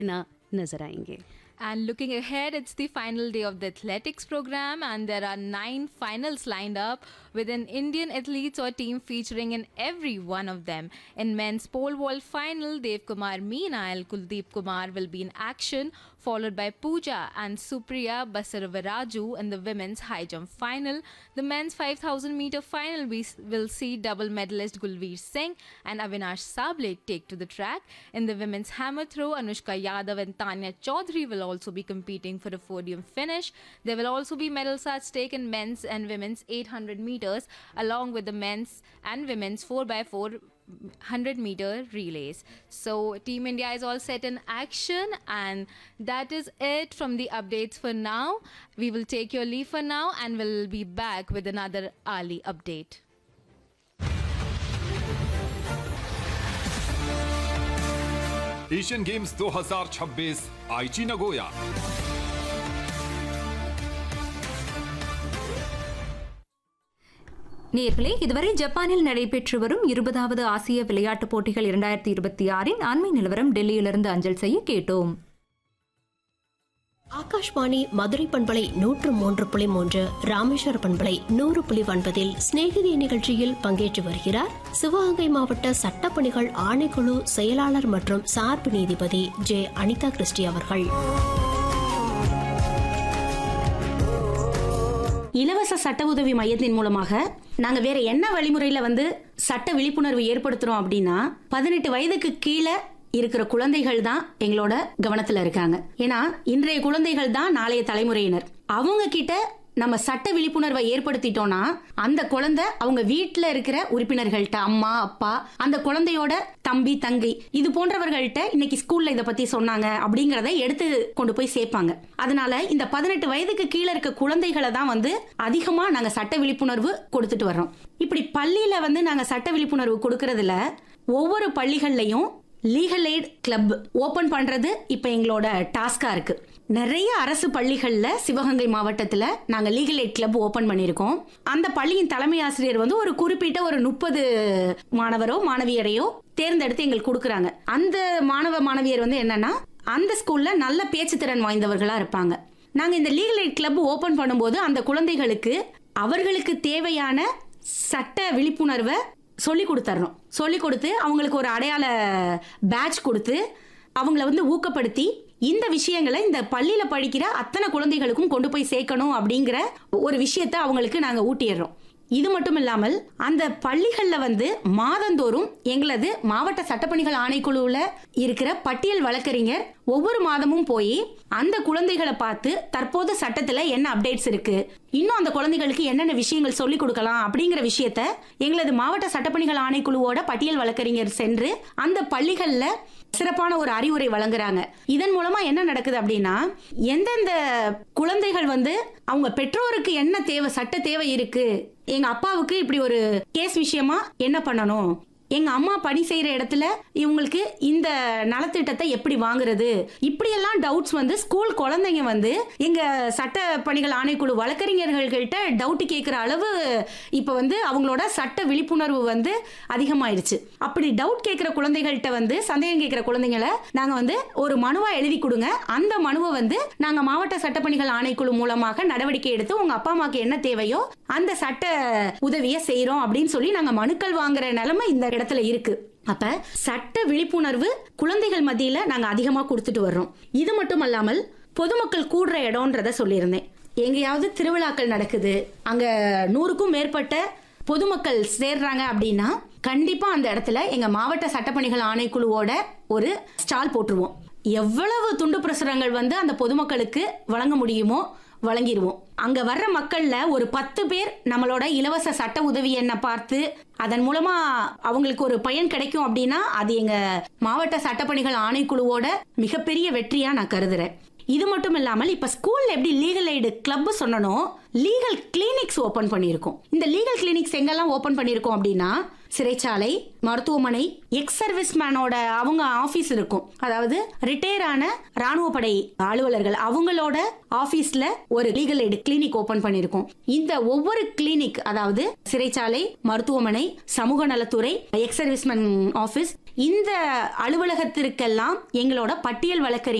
ना नजर आएंगे And looking ahead, it's the final day of the athletics program, and there are nine finals lined up with an Indian athletes or team featuring in every one of them. In men's pole vault final, Dev Kumar Meena and Kuldeep Kumar will be in action, followed by Pooja and Supriya Basaravaraju in the women's high jump final. The men's 5000 meter final, we s- will see double medalist Gulveer Singh and Avinash Sable take to the track. In the women's hammer throw, Anushka Yadav and Tanya Chaudhary will also be competing for a podium finish. There will also be medals at stake in men's and women's 800 meters, along with the men's and women's 4x4 100 meter relays. So, Team India is all set in action, and that is it from the updates for now. We will take your leave for now and we'll be back with another Ali update. Asian games 2026 Aichi Nagoya நேர்களே இதுவரை ஜப்பானில் நடைபெற்று வரும் இருபதாவது ஆசிய விளையாட்டுப் போட்டிகள் இரண்டாயிரத்தி இருபத்தி ஆறின் அண்மை நிலவரம் டெல்லியிலிருந்து அஞ்சல் செய்ய கேட்டோம் ஆகாஷ்வாணி மதுரை பண்பலை நூற்று மூன்று புள்ளி மூன்று ராமேஸ்வர பண்பலை நூறு புள்ளி ஒன்பதில் சிநேகிதி நிகழ்ச்சியில் பங்கேற்று வருகிறார் சிவகங்கை மாவட்ட சட்டப்பணிகள் ஆணைக்குழு செயலாளர் மற்றும் சார்பு நீதிபதி ஜே அனிதா கிறிஸ்டி அவர்கள் இலவச சட்ட உதவி மையத்தின் மூலமாக நாங்க வேற என்ன வழிமுறையில வந்து சட்ட விழிப்புணர்வு ஏற்படுத்துறோம் அப்படின்னா பதினெட்டு வயதுக்கு கீழே இருக்கிற குழந்தைகள் தான் எங்களோட கவனத்துல இருக்காங்க ஏன்னா இன்றைய குழந்தைகள் தான் நாளைய தலைமுறையினர் அவங்க கிட்ட நம்ம சட்ட விழிப்புணர்வை ஏற்படுத்திட்டோம்னா அந்த குழந்தை அவங்க வீட்ல இருக்கிற உறுப்பினர்கள்ட்ட அம்மா அப்பா அந்த குழந்தையோட தம்பி தங்கை இது போன்றவர்கள்ட்ட இன்னைக்கு ஸ்கூல்ல இத பத்தி சொன்னாங்க அப்படிங்கறத எடுத்து கொண்டு போய் சேர்ப்பாங்க அதனால இந்த பதினெட்டு வயதுக்கு கீழே இருக்க குழந்தைகளை தான் வந்து அதிகமா நாங்க சட்ட விழிப்புணர்வு கொடுத்துட்டு வர்றோம் இப்படி பள்ளியில வந்து நாங்க சட்ட விழிப்புணர்வு கொடுக்கறதுல ஒவ்வொரு பள்ளிகள்லயும் லீகல் எய்ட் கிளப் ஓபன் பண்றது இப்ப எங்களோட டாஸ்கா இருக்கு நிறைய அரசு பள்ளிகள்ல சிவகங்கை மாவட்டத்துல நாங்க லீகல் எய்ட் கிளப் ஓபன் பண்ணிருக்கோம் அந்த பள்ளியின் தலைமை ஆசிரியர் வந்து ஒரு குறிப்பிட்ட ஒரு முப்பது மாணவரோ மாணவியரையோ தேர்ந்தெடுத்து எங்களுக்கு கொடுக்குறாங்க அந்த மாணவ மாணவியர் வந்து என்னன்னா அந்த ஸ்கூல்ல நல்ல பேச்சு திறன் வாய்ந்தவர்களா இருப்பாங்க நாங்க இந்த லீகல் எய்ட் கிளப் ஓபன் பண்ணும்போது அந்த குழந்தைகளுக்கு அவர்களுக்கு தேவையான சட்ட விழிப்புணர்வை சொல்லி கொடுத்துறோம் சொல்லி கொடுத்து அவங்களுக்கு ஒரு அடையாள பேட்ச் கொடுத்து அவங்கள வந்து ஊக்கப்படுத்தி இந்த விஷயங்களை இந்த பள்ளியில படிக்கிற அத்தனை குழந்தைகளுக்கும் கொண்டு போய் சேர்க்கணும் அப்படிங்கிற ஒரு விஷயத்தை அவங்களுக்கு நாங்க ஊட்டிடுறோம் இது மட்டும் இல்லாமல் அந்த பள்ளிகள்ல வந்து மாதந்தோறும் எங்களது மாவட்ட சட்டப்பணிகள் ஆணைக்குழுவுல இருக்கிற பட்டியல் வழக்கறிஞர் ஒவ்வொரு மாதமும் போய் அந்த குழந்தைகளை பார்த்து தற்போது சட்டத்துல என்ன அப்டேட்ஸ் இருக்கு இன்னும் அந்த குழந்தைகளுக்கு என்னென்ன விஷயங்கள் சொல்லிக் கொடுக்கலாம் அப்படிங்கிற விஷயத்த எங்களது மாவட்ட சட்டப்பணிகள் ஆணைக்குழுவோட பட்டியல் வழக்கறிஞர் சென்று அந்த பள்ளிகள்ல சிறப்பான ஒரு அறிவுரை வழங்குறாங்க இதன் மூலமா என்ன நடக்குது அப்படின்னா எந்தெந்த குழந்தைகள் வந்து அவங்க பெற்றோருக்கு என்ன தேவை சட்ட தேவை இருக்கு எங்க அப்பாவுக்கு இப்படி ஒரு கேஸ் விஷயமா என்ன பண்ணணும் எங்க அம்மா பணி செய்யற இடத்துல இவங்களுக்கு இந்த நலத்திட்டத்தை எப்படி வாங்குறது இப்படியெல்லாம் டவுட்ஸ் வந்து ஸ்கூல் குழந்தைங்க வந்து எங்க சட்ட பணிகள் ஆணைக்குழு வழக்கறிஞர்கள்கிட்ட டவுட் கேட்கிற அளவு இப்ப வந்து அவங்களோட சட்ட விழிப்புணர்வு வந்து அதிகமாயிருச்சு அப்படி டவுட் கேட்கிற குழந்தைகள்கிட்ட வந்து சந்தேகம் கேட்கிற குழந்தைங்களை நாங்க வந்து ஒரு மனுவா எழுதி கொடுங்க அந்த மனுவை வந்து நாங்க மாவட்ட சட்டப்பணிகள் ஆணைக்குழு மூலமாக நடவடிக்கை எடுத்து உங்க அப்பா அம்மாக்கு என்ன தேவையோ அந்த சட்ட உதவியை செய்யறோம் அப்படின்னு சொல்லி நாங்க மனுக்கள் வாங்குற நிலைமை இந்த இடத்துல இருக்கு அப்ப சட்ட விழிப்புணர்வு குழந்தைகள் மத்தியில நாங்க அதிகமா கொடுத்துட்டு வர்றோம் இது மட்டும் அல்லாமல் பொதுமக்கள் கூடுற இடம்ன்றத சொல்லியிருந்தேன் எங்கேயாவது திருவிழாக்கள் நடக்குது அங்க நூறுக்கும் மேற்பட்ட பொதுமக்கள் சேர்றாங்க அப்படின்னா கண்டிப்பா அந்த இடத்துல எங்க மாவட்ட சட்டப்பணிகள் ஆணைக்குழுவோட ஒரு ஸ்டால் போட்டுருவோம் எவ்வளவு துண்டு பிரசுரங்கள் வந்து அந்த பொதுமக்களுக்கு வழங்க முடியுமோ வழங்கிடுவோம் அங்க வர்ற மக்கள்ல ஒரு பத்து பேர் நம்மளோட இலவச சட்ட உதவி எண்ணை பார்த்து அதன் மூலமா அவங்களுக்கு ஒரு பயன் கிடைக்கும் அப்படின்னா அது எங்க மாவட்ட சட்டப்பணிகள் ஆணைக்குழுவோட மிகப்பெரிய வெற்றியா நான் கருதுறேன் இது மட்டும் இல்லாமல் இப்ப ஸ்கூல்ல எப்படி லீகல் எய்டு கிளப் சொன்னனோ லீகல் கிளினிக்ஸ் ஓபன் பண்ணியிருக்கோம் இந்த லீகல் கிளினிக்ஸ் எங்கெல்லாம் ஓபன் பண்ணியிருக்கோம் அப்படின்னா சிறைச்சாலை மருத்துவமனை எக்ஸ் சர்வீஸ் மேனோட அவங்க ஆபீஸ் இருக்கும் அதாவது ரிட்டையர் ஆன ராணுவ படை அலுவலர்கள் அவங்களோட ஆபீஸ்ல ஒரு லீகல் எய்டு கிளினிக் ஓபன் பண்ணிருக்கோம் இந்த ஒவ்வொரு கிளினிக் அதாவது சிறைச்சாலை மருத்துவமனை சமூக நலத்துறை எக்ஸ் சர்வீஸ்மேன் ஆபீஸ் இந்த அலுவலகத்திற்கெல்லாம் எங்களோட பட்டியல் வழக்கறிஞர்